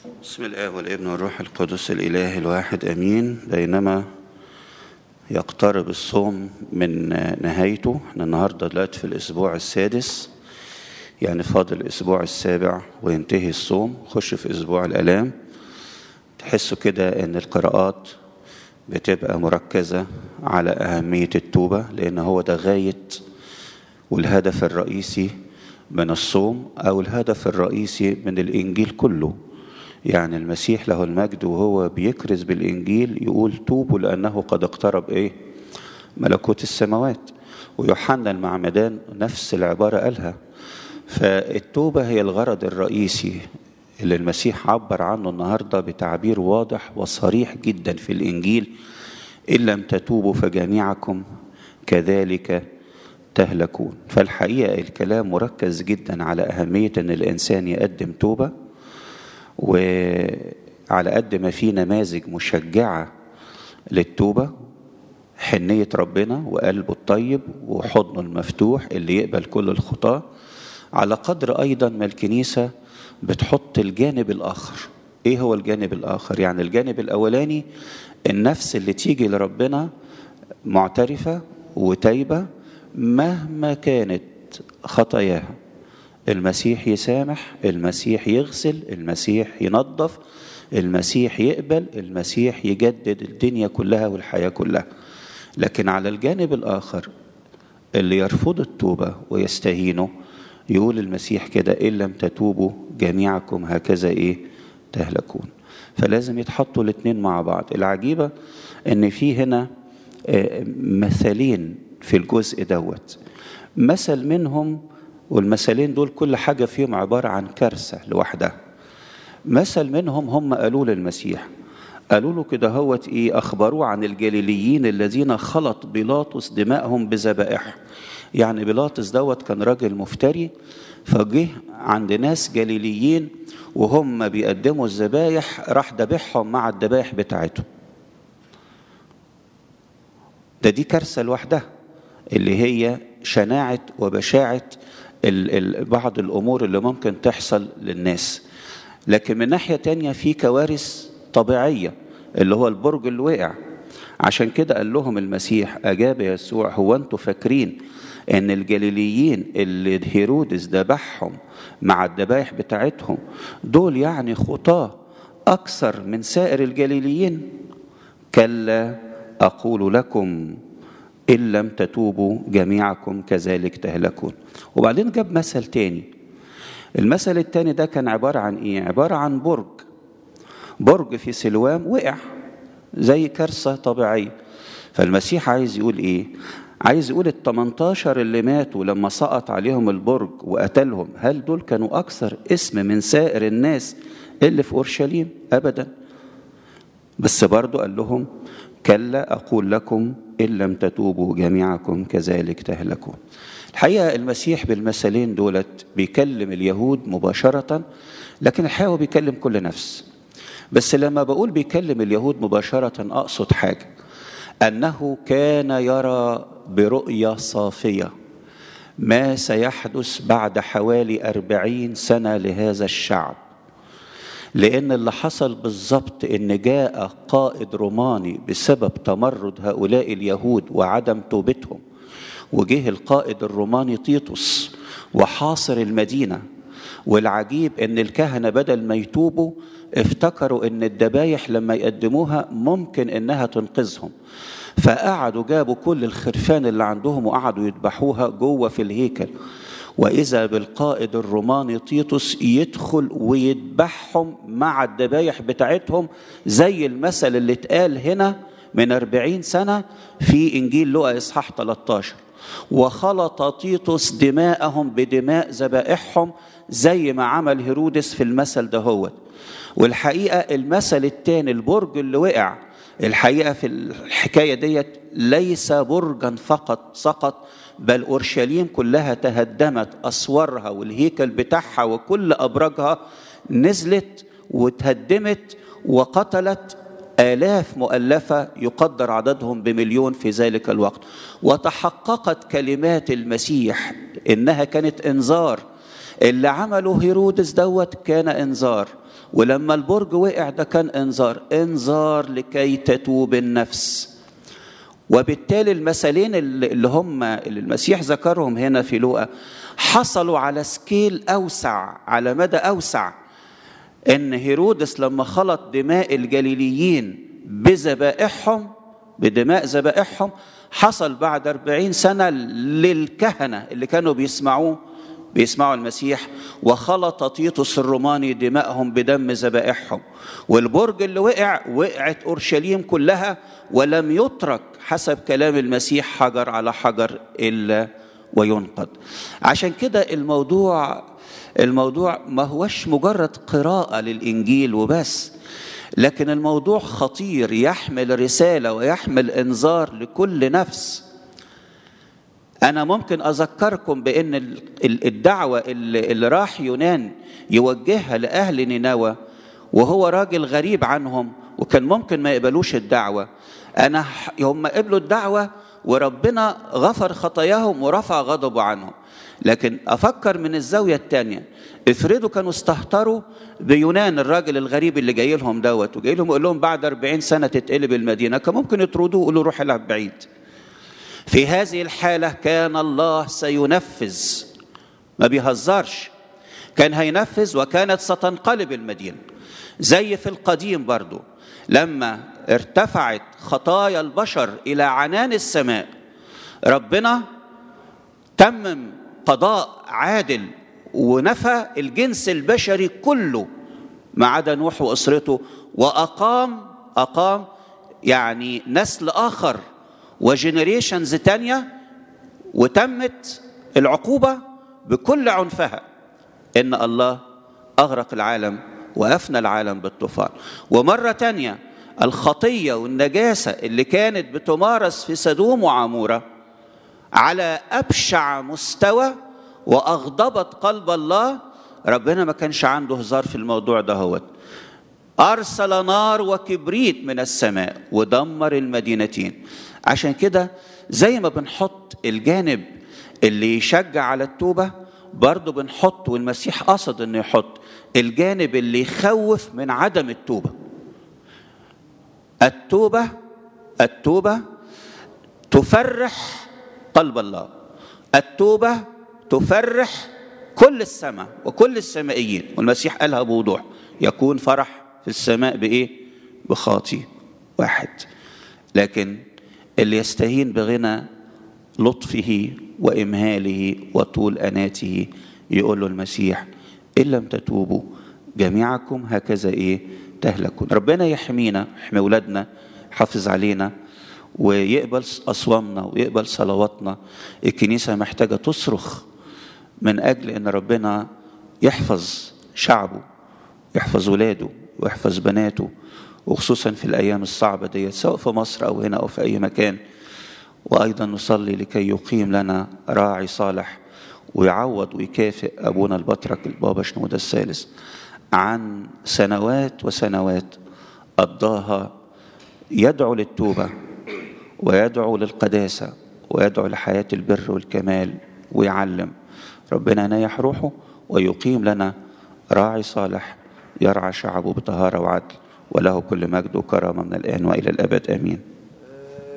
بسم الله والابن والروح القدس الإله الواحد أمين بينما يقترب الصوم من نهايته احنا النهاردة دلوقتي في الأسبوع السادس يعني فاضل الأسبوع السابع وينتهي الصوم خش في أسبوع الآلام تحسوا كده إن القراءات بتبقى مركزة على أهمية التوبة لأن هو ده غاية والهدف الرئيسي من الصوم أو الهدف الرئيسي من الإنجيل كله يعني المسيح له المجد وهو بيكرز بالإنجيل يقول توبوا لأنه قد اقترب إيه ملكوت السماوات ويوحنا المعمدان نفس العبارة قالها فالتوبة هي الغرض الرئيسي اللي المسيح عبر عنه النهاردة بتعبير واضح وصريح جدا في الإنجيل إن لم تتوبوا فجميعكم كذلك تهلكون فالحقيقة الكلام مركز جدا على أهمية أن الإنسان يقدم توبة وعلى قد ما في نماذج مشجعة للتوبة حنية ربنا وقلبه الطيب وحضنه المفتوح اللي يقبل كل الخطاة على قدر أيضا ما الكنيسة بتحط الجانب الآخر إيه هو الجانب الآخر؟ يعني الجانب الأولاني النفس اللي تيجي لربنا معترفة وتايبة مهما كانت خطاياها المسيح يسامح المسيح يغسل المسيح ينظف المسيح يقبل المسيح يجدد الدنيا كلها والحياة كلها لكن على الجانب الآخر اللي يرفض التوبة ويستهينه يقول المسيح كده إن لم تتوبوا جميعكم هكذا إيه تهلكون فلازم يتحطوا الاثنين مع بعض العجيبة ان في هنا مثلين في الجزء دوت مثل منهم والمثلين دول كل حاجة فيهم عبارة عن كارثة لوحدها مثل منهم هم قالوا للمسيح قالوا له كده هوت ايه اخبروه عن الجليليين الذين خلط بيلاطس دمائهم بذبائح يعني بيلاطس دوت كان راجل مفتري فجه عند ناس جليليين وهم بيقدموا الذبايح راح ذبحهم مع الذبايح بتاعتهم ده دي كارثه لوحدها اللي هي شناعه وبشاعه ال ال بعض الامور اللي ممكن تحصل للناس لكن من ناحيه تانية في كوارث طبيعيه اللي هو البرج اللي وقع عشان كده قال لهم المسيح اجاب يسوع هو انتوا فاكرين ان الجليليين اللي هيرودس ذبحهم مع الذبايح بتاعتهم دول يعني خطاه اكثر من سائر الجليليين كلا اقول لكم ان لم تتوبوا جميعكم كذلك تهلكون وبعدين جاب مثل تاني المثل التاني ده كان عباره عن ايه عباره عن برج برج في سلوام وقع زي كارثه طبيعيه فالمسيح عايز يقول ايه عايز يقول ال 18 اللي ماتوا لما سقط عليهم البرج وقتلهم هل دول كانوا اكثر اسم من سائر الناس اللي في اورشليم ابدا بس برضو قال لهم كلا اقول لكم ان لم تتوبوا جميعكم كذلك تهلكون الحقيقه المسيح بالمثلين دولت بيكلم اليهود مباشره لكن الحقيقه هو بيكلم كل نفس بس لما بقول بيكلم اليهود مباشره اقصد حاجه انه كان يرى برؤيه صافيه ما سيحدث بعد حوالي أربعين سنة لهذا الشعب لأن اللي حصل بالظبط إن جاء قائد روماني بسبب تمرد هؤلاء اليهود وعدم توبتهم وجه القائد الروماني تيتوس وحاصر المدينة والعجيب إن الكهنة بدل ما يتوبوا افتكروا إن الذبايح لما يقدموها ممكن إنها تنقذهم فقعدوا جابوا كل الخرفان اللي عندهم وقعدوا يذبحوها جوه في الهيكل وإذا بالقائد الروماني تيتوس يدخل ويذبحهم مع الذبايح بتاعتهم زي المثل اللي اتقال هنا من أربعين سنة في إنجيل لوقا إصحاح 13 وخلط تيتوس دماءهم بدماء ذبائحهم زي ما عمل هيرودس في المثل دهوت والحقيقة المثل الثاني البرج اللي وقع الحقيقة في الحكاية ديت ليس برجا فقط سقط بل أورشليم كلها تهدمت أسوارها والهيكل بتاعها وكل أبراجها نزلت وتهدمت وقتلت آلاف مؤلفة يقدر عددهم بمليون في ذلك الوقت وتحققت كلمات المسيح إنها كانت إنذار اللي عمله هيرودس دوت كان إنذار ولما البرج وقع ده كان انذار انذار لكي تتوب النفس وبالتالي المثلين اللي هم اللي المسيح ذكرهم هنا في لوقا حصلوا على سكيل اوسع على مدى اوسع ان هيرودس لما خلط دماء الجليليين بذبائحهم بدماء ذبائحهم حصل بعد أربعين سنة للكهنة اللي كانوا بيسمعوه بيسمعوا المسيح وخلط تيتوس الروماني دمائهم بدم ذبائحهم والبرج اللي وقع وقعت اورشليم كلها ولم يترك حسب كلام المسيح حجر على حجر الا وينقض عشان كده الموضوع الموضوع ما هوش مجرد قراءه للانجيل وبس لكن الموضوع خطير يحمل رساله ويحمل انذار لكل نفس أنا ممكن أذكركم بأن الدعوة اللي راح يونان يوجهها لأهل نينوى وهو راجل غريب عنهم وكان ممكن ما يقبلوش الدعوة أنا هم قبلوا الدعوة وربنا غفر خطاياهم ورفع غضبه عنهم لكن أفكر من الزاوية الثانية افرضوا كانوا استهتروا بيونان الراجل الغريب اللي جاي لهم دوت وجاي لهم يقول لهم بعد 40 سنة تتقلب المدينة كان ممكن يطردوه ويقولوا روح العب بعيد في هذه الحالة كان الله سينفذ ما بيهزرش كان هينفذ وكانت ستنقلب المدينة زي في القديم برضو لما ارتفعت خطايا البشر إلى عنان السماء ربنا تمم قضاء عادل ونفى الجنس البشري كله ما عدا نوح وأسرته وأقام أقام يعني نسل آخر وجنريشنز تانية وتمت العقوبة بكل عنفها إن الله أغرق العالم وأفنى العالم بالطوفان ومرة تانية الخطية والنجاسة اللي كانت بتمارس في سدوم وعمورة على أبشع مستوى وأغضبت قلب الله ربنا ما كانش عنده هزار في الموضوع ده هو أرسل نار وكبريت من السماء ودمر المدينتين عشان كده زي ما بنحط الجانب اللي يشجع على التوبة برضه بنحط والمسيح قصد انه يحط الجانب اللي يخوف من عدم التوبة التوبة التوبة تفرح قلب الله التوبة تفرح كل السماء وكل السمائيين والمسيح قالها بوضوح يكون فرح في السماء بإيه؟ بخاطي واحد لكن اللي يستهين بغنى لطفه وإمهاله وطول أناته يقول له المسيح إن لم تتوبوا جميعكم هكذا إيه تهلكون ربنا يحمينا يحمي أولادنا يحافظ علينا ويقبل أصوامنا ويقبل صلواتنا الكنيسة محتاجة تصرخ من أجل أن ربنا يحفظ شعبه يحفظ ولاده ويحفظ بناته وخصوصا في الأيام الصعبة دي سواء في مصر أو هنا أو في أي مكان وأيضا نصلي لكي يقيم لنا راعي صالح ويعوض ويكافئ أبونا البطرك البابا شنودة الثالث عن سنوات وسنوات قضاها يدعو للتوبة ويدعو للقداسة ويدعو لحياة البر والكمال ويعلم ربنا ينيح روحه ويقيم لنا راعي صالح يرعى شعبه بطهارة وعدل وله كل مجد وكرامة من الآن وإلى الأبد آمين